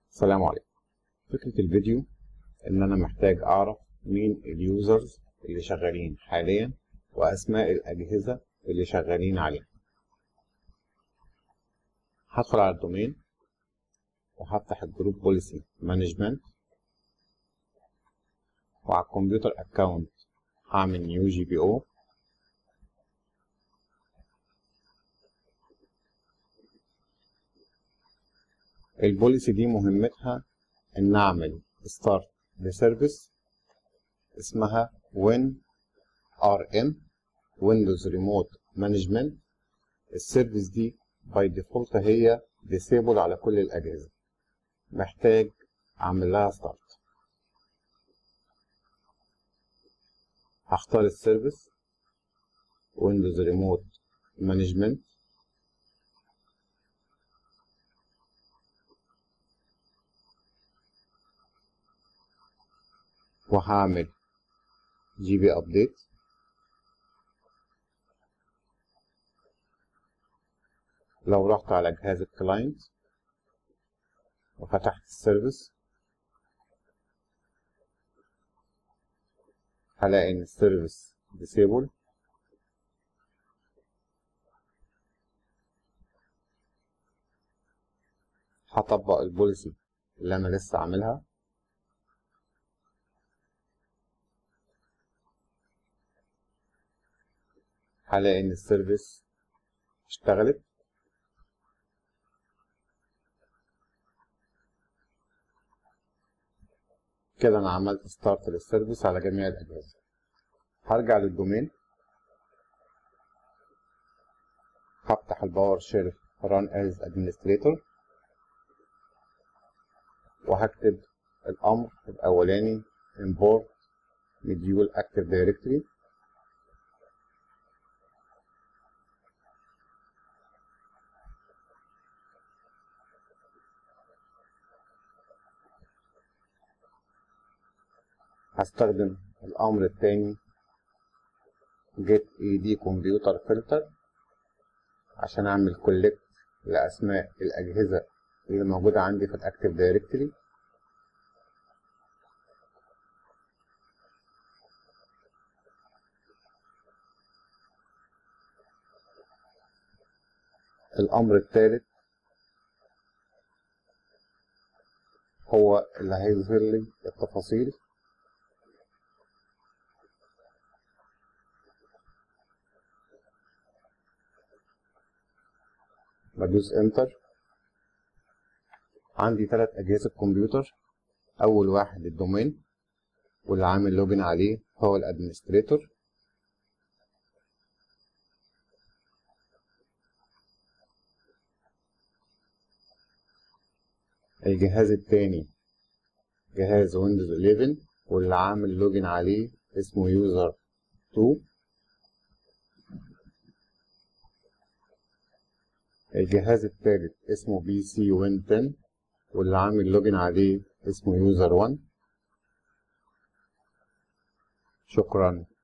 السلام عليكم فكرة الفيديو إن أنا محتاج أعرف مين اليوزرز اللي شغالين حاليا وأسماء الأجهزة اللي شغالين عليها هدخل على الدومين وهفتح الجروب بوليسي مانجمنت وعلى الكمبيوتر أكاونت هعمل نيو جي بي أو البوليسي دي مهمتها ان اعمل ستارت لسيرفيس اسمها وين ار ام ويندوز ريموت مانجمنت السيرفيس دي باي ديفولت هي ديسيبل على كل الاجهزه محتاج اعمل لها ستارت هختار السيرفيس ويندوز ريموت مانجمنت وهعمل جي بي ابديت لو رحت على جهاز الكلاينت وفتحت السيرفيس هلاقي ان السيرفيس ديسيبل هطبق البوليسي اللي انا لسه عاملها هلاقي ان السيرفيس اشتغلت كده انا عملت ستارت للسيرفيس على جميع الاجهزه هرجع للدومين هفتح الباور شيل run as administrator وهكتب الامر الاولاني import module active directory هستخدم الأمر التاني get ed computer filter عشان أعمل collect لأسماء الأجهزة اللي موجودة عندي في الأكتيف دايركتري الأمر الثالث هو اللي هيظهر لي التفاصيل بدوس انتر عندي ثلاث اجهزه كمبيوتر اول واحد الدومين واللي عامل لوجن عليه هو الادمنستريتور الجهاز التاني جهاز ويندوز 11 واللي عامل لوجن عليه اسمه يوزر 2 الجهاز الثالث اسمه بي سي وين 10 واللي عامل لوجن عليه اسمه يوزر 1 شكرا